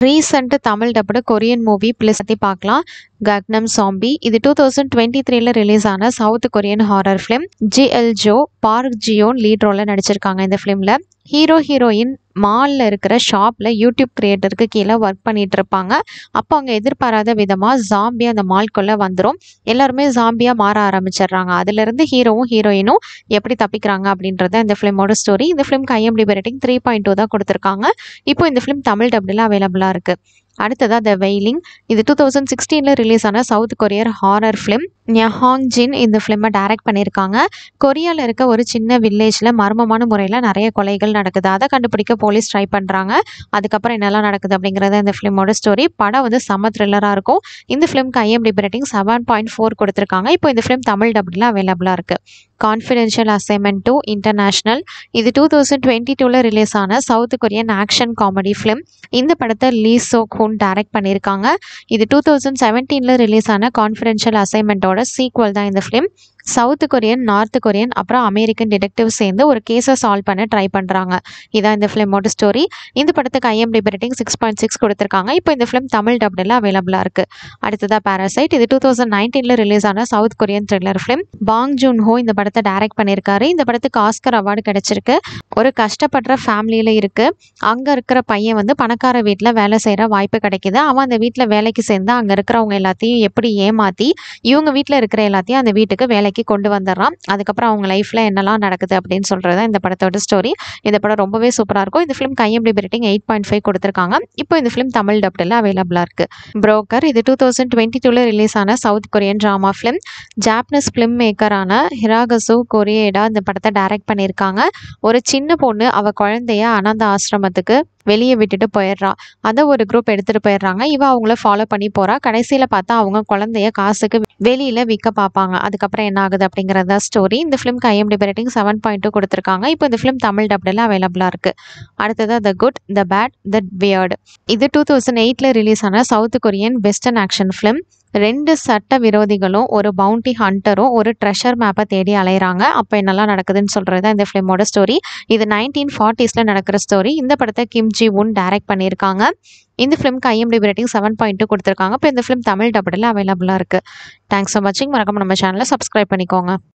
recent Tamil dubbed Korean movie ப்ளஸ் பற்றி பார்க்கலாம் கக்னம் சாம்பி இது டூ தௌசண்ட் டுவெண்ட்டி த்ரீல ரிலீஸ் ஆன South Korean horror film Ji Il Joo Park Jiyeon lead ரோலில் நடிச்சிருக்காங்க இந்த ஃபிலிமில் ஹீரோ ஹீரோயின் மாலில் இருக்கிற ஷாப்பில் யூடியூப் கிரியேட்டருக்கு கீழே ஒர்க் பண்ணிட்டு இருப்பாங்க அப்போ அங்கே எதிர்பாராத விதமாக ஜாம்பி அந்த மால்குள்ளே வந்துடும் எல்லாருமே ஜாம்பியாக மாற ஆரம்பிச்சிடுறாங்க அதுலேருந்து ஹீரோவும் ஹீரோயினும் எப்படி தப்பிக்கிறாங்க அப்படின்றத இந்த ஃபிலிமோட ஸ்டோரி இந்த ஃபிலிம்க்கு IMDb rating three point two தான் கொடுத்துருக்காங்க இப்போ இந்த ஃபிலிம் தமிழ் டப்டில் அவைலபிளாக இருக்குது அடுத்ததாக த வெயிலிங் இது டூ தௌசண்ட் சிக்ஸ்டீனில் ரிலீஸ் ஆன South Korean horror film Na Hong Jin இந்த ஃபிலிமை டைரக்ட் பண்ணியிருக்காங்க கொரியாவில் இருக்க ஒரு சின்ன வில்லேஜில் மர்மமான முறையில் நிறைய கொலைகள் நடக்குது அதை கண்டுபிடிக்க போலீஸ் ட்ரை பண்ணுறாங்க அதுக்கப்புறம் என்னெல்லாம் நடக்குது அப்படிங்கிறத இந்த ஃபிலிமோட ஸ்டோரி படம் வந்து செம த்ரில்லராக இருக்கும் இந்த ஃபிலிம்க்கு IMDb rating seven point four கொடுத்துருக்காங்க இப்போ இந்த ஃபிலிம் தமிழ் டப்டில் அவைலபிளாக இருக்குது கான்ஃபிடென்ஷியல் அசைன்மெண்ட் டூ இன்டர்நேஷ்னல் இது டூ தௌசண்ட் டுவெண்ட்டி டூவில் ரிலீஸ் ஆன South Korean action comedy film இந்த படத்தை லீ சோக் ஹூன் டைரக்ட் பண்ணியிருக்காங்க இது டூ தௌசண்ட் செவன்டீனில் ரிலீஸ் ஆன கான்ஃபிடென்ஷியல் அசைன்மெண்ட்டோட சீக்வல் தான் இந்த film South Korean North Korean அப்புறம் அமெரிக்கன் டிடெக்டிவ் சேர்ந்து ஒரு கேஸை சால்வ் பண்ண ட்ரை பண்ணுறாங்க இதான் இந்த ஃபிலிமோட ஸ்டோரி இந்த படத்துக்கு IMDb rating six point six கொடுத்துருக்காங்க இப்போ இந்த ஃபிலிம் தமிழ் டப்டில் அவைலபிளாக இருக்குது அடுத்ததாக பேராசைட் இது டூ தௌசண்ட் நைன்டீனில் ரிலீஸ் ஆன South Korean thriller film Bong Joon Ho இந்த படத்தை டைரக்ட் பண்ணியிருக்காரு இந்த படத்துக்கு ஆஸ்கர் அவார்டு கிடைச்சிருக்கு ஒரு கஷ்டப்படுற ஃபேமிலியில் இருக்குது அங்கே இருக்கிற பையன் வந்து பணக்கார வீட்டில் வேலை செய்கிற வாய்ப்பு கிடைக்குது அவன் அந்த வீட்டில் வேலைக்கு சேர்ந்து அங்கே இருக்கிறவங்க எல்லாத்தையும் எப்படி ஏமாற்றி இவங்க வீட்டில் இருக்கிற எல்லாத்தையும் அந்த வீட்டுக்கு வேலைக்கு கொண்டு வந்துடுறான் அதுக்கப்புறம் அவங்க லைஃப்பில் என்னெல்லாம் நடக்குது அப்படின்னு சொல்கிறது தான் இந்த படத்தோட ஸ்டோரி இந்த படம் ரொம்பவே சூப்பராக இருக்கும் இந்த film IMDb rating eight point five கொடுத்துருக்காங்க இப்போ இந்த ஃபிலிம் தமிழ் டப்டில் அவைலபிளாக இருக்குது புரோக்கர் இது டூ தௌசண்ட் டுவெண்ட்டி டூவில் ரிலீஸ் ஆன South Korean drama film Japanese film மேக்கரான ஹிராகசு கொரியேடா இந்த படத்தை டைரக்ட் பண்ணியிருக்காங்க ஒரு சின்ன பொண்ணு அவள் குழந்தைய அனாத ஆசிரமத்துக்கு வெளியே விட்டுட்டு போயிடுறா அதை ஒரு குரூப் எடுத்துகிட்டு போயிடுறாங்க இவ அவங்கள ஃபாலோ பண்ணி போகிறா கடைசியில் பார்த்தா அவங்க குழந்தைய காசுக்கு வெளியில் விற்க பார்ப்பாங்க அதுக்கப்புறம் என்ன ஆகுது அப்படிங்கிறத ஸ்டோரி இந்த ஃபிலிம்க்கு IMDb rating seven point two கொடுத்துருக்காங்க இப்போ இந்த ஃபிலிம் தமிழ் டப்டில் அவைலபிளாக இருக்குது அடுத்தது the good the bad the weird இது டூ தௌசண்ட் எயிட்டில் ரிலீஸ் ஆன South Korean western action film ரெண்டு சட்ட விரோதிகளும் ஒரு பவுண்டி ஹண்டரும் ஒரு ட்ரெஷர் மேப்பை தேடி அலையிறாங்க அப்போ என்னெல்லாம் நடக்குதுன்னு சொல்கிறது தான் இந்த ஃபிலிமோட ஸ்டோரி இது நைன்டீன் ஃபார்ட்டிஸில் நடக்கிற ஸ்டோரி இந்த படத்தை கிம் ஜி உன் டைரக்ட் பண்ணியிருக்காங்க இந்த ஃபிலிம்க்கு IMDb rating seven point two கொடுத்துருக்காங்க இப்போ இந்த ஃபிலிம் தமிழ் டபுளில் அவைலபிளாக இருக்குது தேங்க்ஸ் ஃபார் வாட்சிங் மறக்காம நம்ம சேனலை சப்ஸ்கிரைப் பண்ணிக்கோங்க